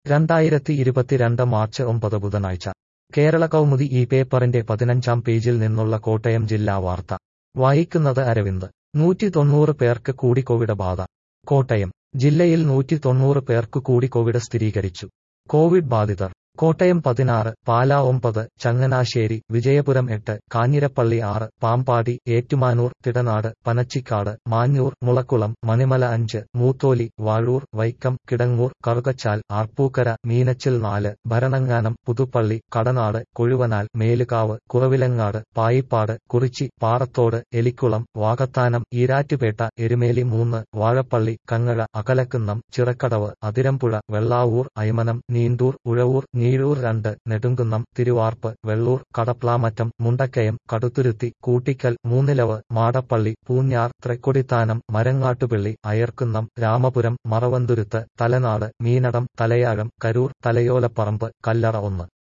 രണ്ടായിരത്തി ഇരുപത്തിരണ്ട് മാർച്ച് ഒമ്പത് ബുധനാഴ്ച കേരള കൗമുദി ഈ പേപ്പറിന്റെ പതിനഞ്ചാം പേജിൽ നിന്നുള്ള കോട്ടയം ജില്ലാ വാർത്ത വായിക്കുന്നത് അരവിന്ദ് നൂറ്റി തൊണ്ണൂറ് പേർക്ക് കൂടി കോവിഡ് ബാധ കോട്ടയം ജില്ലയിൽ നൂറ്റി തൊണ്ണൂറ് പേർക്ക് കൂടി കോവിഡ് സ്ഥിരീകരിച്ചു കോവിഡ് ബാധിതർ കോട്ടയം പതിനാറ് പാല ഒമ്പത് ചങ്ങനാശ്ശേരി വിജയപുരം എട്ട് കാഞ്ഞിരപ്പള്ളി ആറ് പാമ്പാടി ഏറ്റുമാനൂർ തിടനാട് പനച്ചിക്കാട് മാഞ്ഞൂർ മുളക്കുളം മണിമല അഞ്ച് മൂത്തോലി വാഴൂർ വൈക്കം കിടങ്ങൂർ കറുകച്ചാൽ ആർപ്പൂക്കര മീനച്ചിൽ നാല് ഭരണങ്ങാനം പുതുപ്പള്ളി കടനാട് കൊഴുവനാൽ മേലുകാവ് കുറവിലങ്ങാട് പായിപ്പാട് കുറിച്ചി പാറത്തോട് എലിക്കുളം വാകത്താനം ഈരാറ്റുപേട്ട എരുമേലി മൂന്ന് വാഴപ്പള്ളി കങ്ങഴ അകലക്കുന്നം ചിറക്കടവ് അതിരമ്പുഴ വെള്ളാവൂർ അയമനം നീണ്ടൂർ ഉഴവൂർ നീഴൂർ രണ്ട് നെടുങ്കുന്നം തിരുവാർപ്പ് വെള്ളൂർ കടപ്ലാമറ്റം മുണ്ടക്കയം കടുത്തുരുത്തി കൂട്ടിക്കൽ മൂന്നിലവ് മാടപ്പള്ളി പൂഞ്ഞാർ തൃക്കൊടിത്താനം മരങ്ങാട്ടുപിള്ളി അയർക്കുന്നം രാമപുരം മറവന്തുരുത്ത് തലനാട് മീനടം തലയാഴം കരൂർ തലയോലപ്പറമ്പ് കല്ലറ ഒന്ന്